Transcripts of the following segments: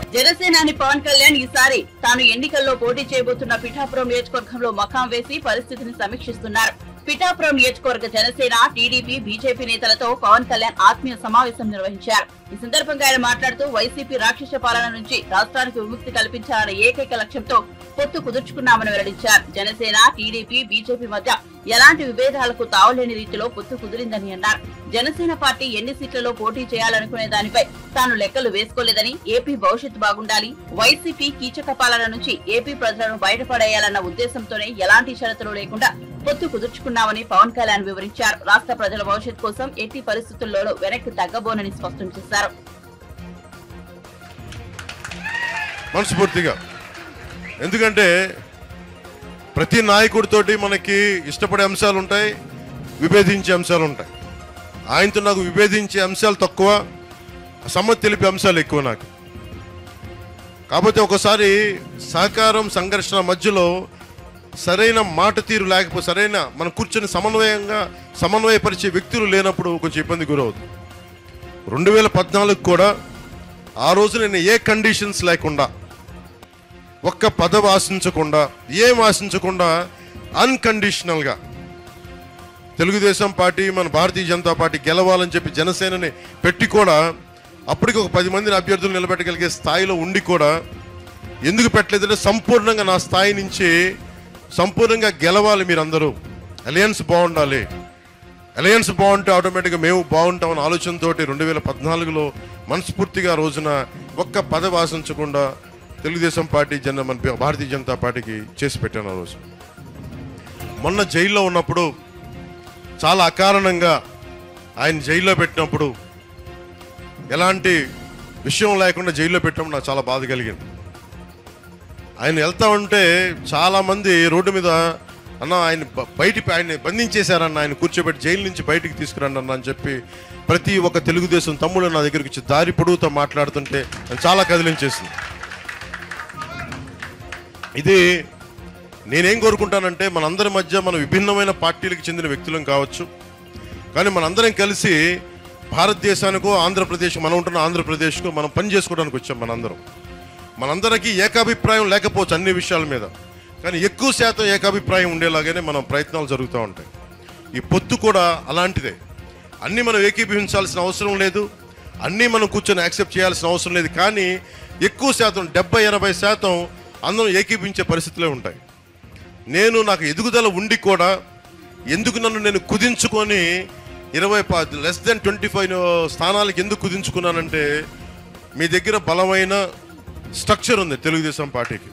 జనసేనాని పవన్ కళ్యాణ్ ఈసారి తాను ఎన్నికల్లో పోటీ చేయబోతున్న పిఠాపురం నియోజకవర్గంలో మకాం వేసి పరిస్థితిని సమీక్షిస్తున్నారు పిఠాపురం నియోజకవర్గ జనసేన టీడీపీ బీజేపీ నేతలతో పవన్ కళ్యాణ్ ఆత్మీయ సమావేశం నిర్వహించారు ఈ సందర్భంగా ఆయన మాట్లాడుతూ వైసీపీ రాక్షస పాలన నుంచి రాష్ట్రానికి విముక్తి కల్పించాలన్న ఏకైక లక్ష్యంతో పొత్తు కుదుర్చుకున్నామని వెల్లడించారు జనసేన టీడీపీ బీజేపీ మధ్య ఎలాంటి విభేదాలకు తావులేని రీతిలో పొత్తు కుదిరిందని అన్నారు జనసేన పార్టీ ఎన్ని సీట్లలో పోటీ చేయాలనుకునే దానిపై తాను లెక్కలు వేసుకోలేదని ఏపీ భవిష్యత్తు బాగుండాలి వైసీపీ కీచక పాలన నుంచి ఏపీ ప్రజలను బయటపడేయాలన్న ఉద్దేశంతోనే ఎలాంటి షరతులు లేకుండా పొత్తు కుదుర్చుకున్నామని పవన్ కళ్యాణ్ వివరించారు రాష్ట్ర ప్రజల భవిష్యత్ కోసం ఎట్టి పరిస్థితుల్లోనూ వెనక్కి తగ్గబోనని స్పష్టం చేశారు మనస్ఫూర్తిగా ఎందుకంటే ప్రతి నాయకుడితోటి మనకి ఇష్టపడే అంశాలు ఉంటాయి విభేదించే అంశాలు ఉంటాయి ఆయనతో నాకు విభేదించే అంశాలు తక్కువ సమ్మతి తెలిపే అంశాలు ఎక్కువ నాకు కాకపోతే ఒకసారి సహకారం సంఘర్షణ మధ్యలో సరైన మాట తీరు లేకపోతే సరైన మనం కూర్చొని సమన్వయంగా సమన్వయపరిచే వ్యక్తులు లేనప్పుడు కొంచెం ఇబ్బంది గురవుతుంది రెండు వేల పద్నాలుగు కూడా ఆ రోజు నేను ఏ కండిషన్స్ లేకుండా ఒక్క పదవి ఆశించకుండా ఏం ఆశించకుండా అన్కండిషనల్గా తెలుగుదేశం పార్టీ మన భారతీయ జనతా పార్టీ గెలవాలని చెప్పి జనసేనని పెట్టి కూడా అప్పటికి ఒక పది మందిని అభ్యర్థులు నిలబెట్టగలిగే స్థాయిలో ఉండి కూడా ఎందుకు పెట్టలేదంటే సంపూర్ణంగా నా స్థాయి నుంచి సంపూర్ణంగా గెలవాలి మీరందరూ అలయన్స్ బాగుండాలి అలయన్స్ బాగుంటే ఆటోమేటిక్గా మేము బాగుంటామన్న ఆలోచనతో రెండు వేల పద్నాలుగులో మనస్ఫూర్తిగా ఆ రోజున ఒక్క పదవి ఆశించకుండా తెలుగుదేశం పార్టీ జన మన భారతీయ జనతా పార్టీకి చేసి పెట్టాను ఆ రోజు మొన్న జైల్లో ఉన్నప్పుడు చాలా అకారణంగా ఆయన జైల్లో పెట్టినప్పుడు ఎలాంటి విషయం లేకుండా జైల్లో పెట్టినప్పుడు నాకు చాలా బాధ కలిగింది ఆయన వెళ్తా ఉంటే చాలా మంది రోడ్డు మీద అన్న ఆయన బ- బయటి ఆయన బంధించేశారన్న ఆయన కూర్చోబెట్టి జైలు నుంచి బయటికి తీసుకురండి అన్న అని చెప్పి ప్రతి ఒక్క తెలుగుదేశం తమ్ముడు నా దగ్గరికి వచ్చి దారి పొడుగుతో మాట్లాడుతుంటే నన్ను చాలా కదిలించేసింది ఇది నేనేం కోరుకుంటానంటే మనందరి మధ్య మన విభిన్నమైన పార్టీలకు చెందిన వ్యక్తులం కావచ్చు కానీ మనందరం కలిసి భారతదేశానికో ఆంధ్రప్రదేశ్ మనం ఉంటున్న ఆంధ్రప్రదేశ్కు మనం పని చేసుకోవడానికి వచ్చాం మనందరం మనందరికీ ఏకాభిప్రాయం లేకపోవచ్చు అన్ని విషయాల మీద కానీ ఎక్కువ శాతం ఏకాభిప్రాయం ఉండేలాగానే మనం ప్రయత్నాలు జరుగుతూ ఉంటాయి ఈ పొత్తు కూడా అలాంటిదే అన్నీ మనం ఏకీభవించాల్సిన అవసరం లేదు అన్నీ మనం కూర్చొని యాక్సెప్ట్ చేయాల్సిన అవసరం లేదు కానీ ఎక్కువ శాతం డెబ్బై ఎనభై శాతం అందరం ఏకీభించే పరిస్థితులే ఉంటాయి నేను నాకు ఎదుగుదల ఉండి కూడా ఎందుకు నన్ను నేను కుదించుకొని ఇరవై లెస్ దెన్ ట్వంటీ ఫైవ్ స్థానాలకు ఎందుకు కుదించుకున్నానంటే మీ దగ్గర బలమైన స్ట్రక్చర్ ఉంది తెలుగుదేశం పార్టీకి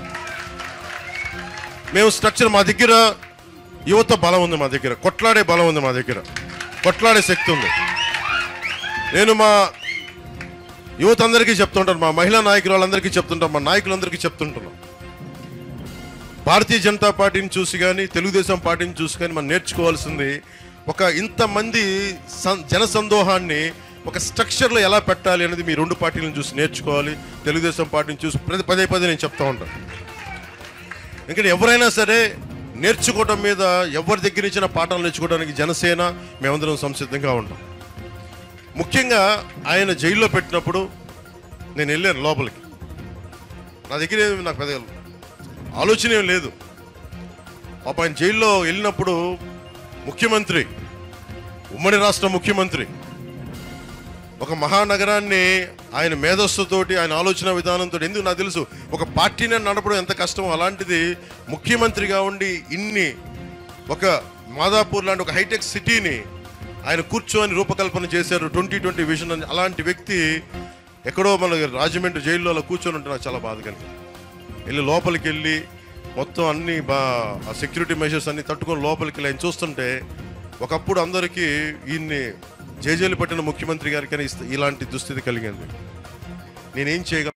మేము స్ట్రక్చర్ మా దగ్గర యువత బలం ఉంది మా దగ్గర కొట్లాడే బలం ఉంది మా దగ్గర కొట్లాడే శక్తి ఉంది నేను మా యువత అందరికీ చెప్తుంటాను మా మహిళా నాయకురాలందరికీ చెప్తుంటాను మా నాయకులందరికీ చెప్తుంటున్నాం భారతీయ జనతా పార్టీని చూసి కానీ తెలుగుదేశం పార్టీని చూసి కానీ మనం నేర్చుకోవాల్సింది ఒక ఇంతమంది సం- జన సందోహాన్ని ఒక స్ట్రక్చర్లో ఎలా పెట్టాలి అనేది మీ రెండు పార్టీలను చూసి నేర్చుకోవాలి తెలుగుదేశం పార్టీని చూసి ప్రతి పదే పదే నేను చెప్తా ఉంటాను ఎందుకంటే ఎవరైనా సరే నేర్చుకోవడం మీద ఎవరి దగ్గర ఇచ్చిన పాఠాలు నేర్చుకోవడానికి జనసేన మేమందరం సంసిద్ధంగా ఉంటాం ముఖ్యంగా ఆయన జైల్లో పెట్టినప్పుడు నేను వెళ్ళాను లోపలికి నా దగ్గర ఏమి నాకు పెద్ద ఆలోచన ఏం లేదు పాప ఆయన జైల్లో వెళ్ళినప్పుడు ముఖ్యమంత్రి ఉమ్మడి రాష్ట్ర ముఖ్యమంత్రి ఒక మహానగరాన్ని ఆయన మేధస్సుతోటి ఆయన ఆలోచన విధానంతో ఎందుకు నాకు తెలుసు ఒక పార్టీని నడపడం ఎంత కష్టమో అలాంటిది ముఖ్యమంత్రిగా ఉండి ఇన్ని ఒక మాదాపూర్ లాంటి ఒక హైటెక్ సిటీని ఆయన కూర్చొని రూపకల్పన చేశారు ట్వంటీ ట్వంటీ విజన్ అని అలాంటి వ్యక్తి ఎక్కడో మన రాజమండ్రి జైల్లో అలా కూర్చొని ఉంటే నాకు చాలా బాధ కలిగింది వెళ్ళి లోపలికి వెళ్ళి మొత్తం అన్ని బా ఆ సెక్యూరిటీ మెషర్స్ అన్ని తట్టుకొని లోపలికి వెళ్ళి ఆయన చూస్తుంటే ఒకప్పుడు అందరికీ ఈయన్ని జేజేలు పట్టిన ముఖ్యమంత్రి గారికి ఇలాంటి దుస్థితి కలిగింది నేనేం చేయగలను